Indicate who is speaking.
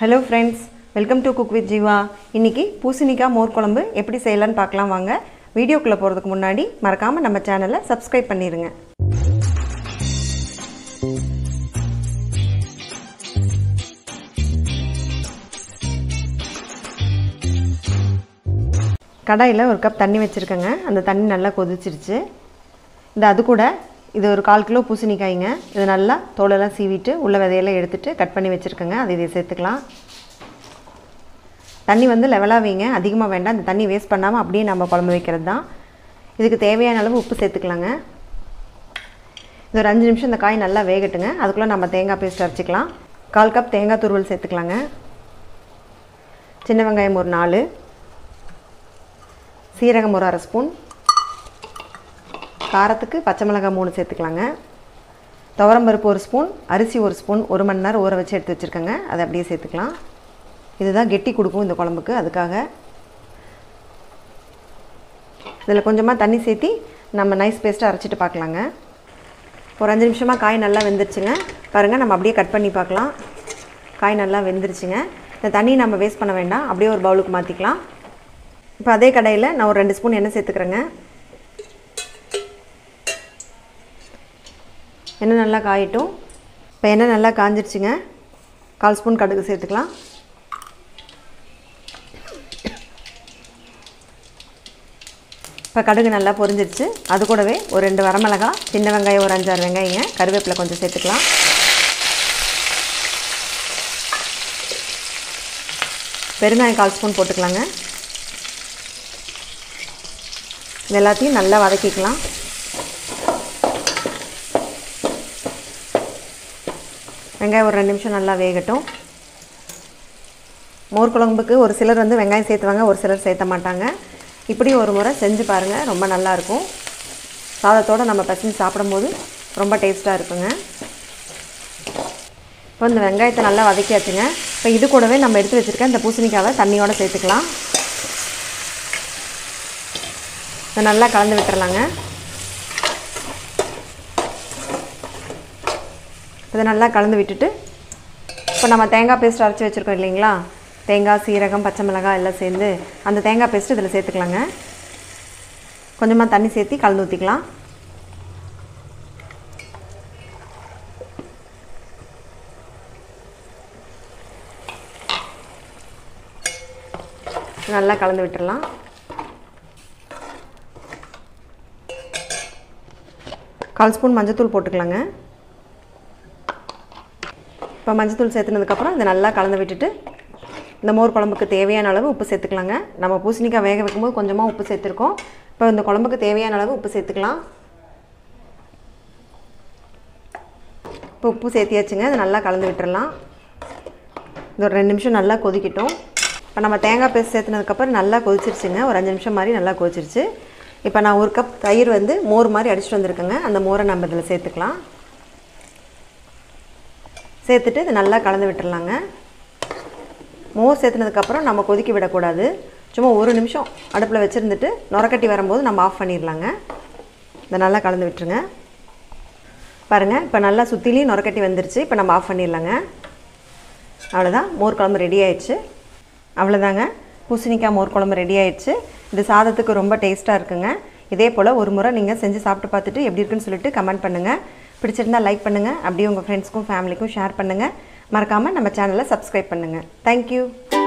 Speaker 1: hello friends welcome to cook with Jeeva இன்றைக்கி பூசணிக்காய் மோர் குழம்பு எப்படி செய்யலான்னு பார்க்கலாம் வாங்க வீடியோக்குள்ளே போகிறதுக்கு முன்னாடி மறக்காமல் நம்ம சேனலை சப்ஸ்கிரைப் பண்ணிடுங்க கடாயில் ஒரு கப் தண்ணி வச்சுருக்கேங்க அந்த தண்ணி நல்லா கொதிச்சிருச்சு இந்த அது கூட இது ஒரு கால் கிலோ பூசணிக்காய்ங்க இது நல்லா தோலெல்லாம் சீவிட்டு உள்ள விதையெல்லாம் எடுத்துட்டு கட் பண்ணி வச்சுருக்கேங்க அது இதை சேர்த்துக்கலாம் தண்ணி வந்து லெவலாக வைங்க அதிகமாக வேண்டாம் இந்த தண்ணி வேஸ்ட் பண்ணாமல் அப்படியே நம்ம குழம்பு வைக்கிறது தான் இதுக்கு தேவையான அளவு உப்பு சேர்த்துக்கலாங்க இது ஒரு அஞ்சு நிமிஷம் இந்த காய் நல்லா வேகட்டுங்க அதுக்குள்ளே நம்ம தேங்காய் பேஸ்ட் அரைச்சிக்கலாம் கால் கப் தேங்காய் துருவல் சேர்த்துக்கலாங்க சின்ன வெங்காயம் ஒரு நாலு சீரகம் ஒரு அரை ஸ்பூன் காரத்துக்கு பச்சை மிளகாய் மூணு சேர்த்துக்கலாங்க துவரம்பருப்பு ஒரு ஸ்பூன் அரிசி ஒரு ஸ்பூன் ஒரு மணி நேரம் ஊற வச்சு எடுத்து வச்சுருக்கேங்க அதை அப்படியே சேர்த்துக்கலாம் இதுதான் கெட்டி கொடுக்கும் இந்த குழம்புக்கு அதுக்காக இதில் கொஞ்சமாக தண்ணி சேர்த்தி நம்ம நைஸ் பேஸ்ட்டாக அரைச்சிட்டு பார்க்கலாங்க ஒரு அஞ்சு நிமிஷமாக காய் நல்லா வெந்துருச்சுங்க பாருங்கள் நம்ம அப்படியே கட் பண்ணி பார்க்கலாம் காய் நல்லா வெந்துருச்சுங்க இந்த தண்ணி நம்ம வேஸ்ட் பண்ண வேண்டாம் அப்படியே ஒரு பவுலுக்கு மாற்றிக்கலாம் இப்போ அதே கடையில் நான் ஒரு ரெண்டு ஸ்பூன் எண்ணெய் சேர்த்துக்கிறேங்க எண்ணெய் நல்லா காயட்டும் இப்போ எண்ணெய் நல்லா காஞ்சிருச்சுங்க கால் ஸ்பூன் கடுகு சேர்த்துக்கலாம் இப்போ கடுகு நல்லா பொரிஞ்சிருச்சு அது கூடவே ஒரு ரெண்டு வரமிளகா சின்ன வெங்காயம் ஒரு அஞ்சாறு வெங்காயங்க கருவேப்பிலை கொஞ்சம் சேர்த்துக்கலாம் பெருங்காயம் கால் ஸ்பூன் போட்டுக்கலாங்க இது எல்லாத்தையும் நல்லா வதக்கிக்கலாம் வெங்காயம் ஒரு ரெண்டு நிமிஷம் நல்லா வேகட்டும் மோர் குழம்புக்கு ஒரு சிலர் வந்து வெங்காயம் சேர்த்துவாங்க ஒரு சிலர் சேர்த்த மாட்டாங்க இப்படி ஒரு முறை செஞ்சு பாருங்கள் ரொம்ப நல்லாயிருக்கும் சாதத்தோடு நம்ம பசங்க சாப்பிடும்போது ரொம்ப டேஸ்ட்டாக இருக்குங்க இப்போ இந்த வெங்காயத்தை நல்லா வதக்கியாச்சுங்க இப்போ இது கூடவே நம்ம எடுத்து வச்சுருக்க இந்த பூசணிக்காவை தண்ணியோடு சேர்த்துக்கலாம் இதை நல்லா கலந்து விட்டுறலாங்க இதை நல்லா கலந்து விட்டுட்டு இப்போ நம்ம தேங்காய் பேஸ்ட் அரைச்சி வச்சுருக்கோம் இல்லைங்களா தேங்காய் சீரகம் பச்சை மிளகாய் எல்லாம் சேர்ந்து அந்த தேங்காய் பேஸ்ட்டு இதில் சேர்த்துக்கலாங்க கொஞ்சமாக தண்ணி சேர்த்தி கலந்து ஊற்றிக்கலாம் நல்லா கலந்து விட்டுடலாம் கால் ஸ்பூன் மஞ்சத்தூள் போட்டுக்கலாங்க இப்போ மஞ்சத்தூள் சேர்த்துனதுக்கப்புறம் இதை நல்லா கலந்து விட்டுட்டு இந்த மோர் குழம்புக்கு தேவையான அளவு உப்பு சேர்த்துக்கலாங்க நம்ம பூசணிக்காய் வேக வைக்கும்போது கொஞ்சமாக உப்பு சேர்த்துருக்கோம் இப்போ இந்த குழம்புக்கு தேவையான அளவு உப்பு சேர்த்துக்கலாம் இப்போ உப்பு சேர்த்தியாச்சுங்க இதை நல்லா கலந்து விட்டுறலாம் இது ஒரு ரெண்டு நிமிஷம் நல்லா கொதிக்கட்டும் இப்போ நம்ம தேங்காய் பேஸ்ட் சேர்த்துனதுக்கப்புறம் நல்லா கொதிச்சிருச்சுங்க ஒரு அஞ்சு நிமிஷம் மாதிரி நல்லா கொதிச்சிருச்சு இப்போ நான் ஒரு கப் தயிர் வந்து மோர் மாதிரி அடிச்சுட்டு வந்திருக்கேங்க அந்த மோரை நம்ம இதில் சேர்த்துக்கலாம் சேர்த்துட்டு இது நல்லா கலந்து விட்டுறலாங்க மோர் சேர்த்துனதுக்கப்புறம் நம்ம கொதிக்க விடக்கூடாது சும்மா ஒரு நிமிஷம் அடுப்பில் வச்சுருந்துட்டு நுரக்கட்டி வரும்போது நம்ம ஆஃப் பண்ணிடலாங்க இதை நல்லா கலந்து விட்டுருங்க பாருங்கள் இப்போ நல்லா சுற்றிலையும் நுரக்கட்டி வந்துருச்சு இப்போ நம்ம ஆஃப் பண்ணிடலாங்க அவ்வளோதான் மோர் குழம்பு ரெடி ஆயிடுச்சு அவ்வளோதாங்க பூசணிக்காய் மோர் குழம்பு ரெடி ஆயிடுச்சு இது சாதத்துக்கு ரொம்ப டேஸ்ட்டாக இருக்குங்க இதே போல் ஒரு முறை நீங்கள் செஞ்சு சாப்பிட்டு பார்த்துட்டு எப்படி இருக்குன்னு சொல்லிட்டு கமெண்ட் பண்ணுங்கள் பிடிச்சிருந்தால் லைக் பண்ணுங்கள் அப்படியே உங்கள் ஃப்ரெண்ட்ஸ்க்கும் ஃபேமிலிக்கும் ஷேர் பண்ணுங்கள் மறக்காமல் நம்ம சேனலை சப்ஸ்கிரைப் பண்ணுங்கள் தேங்க்யூ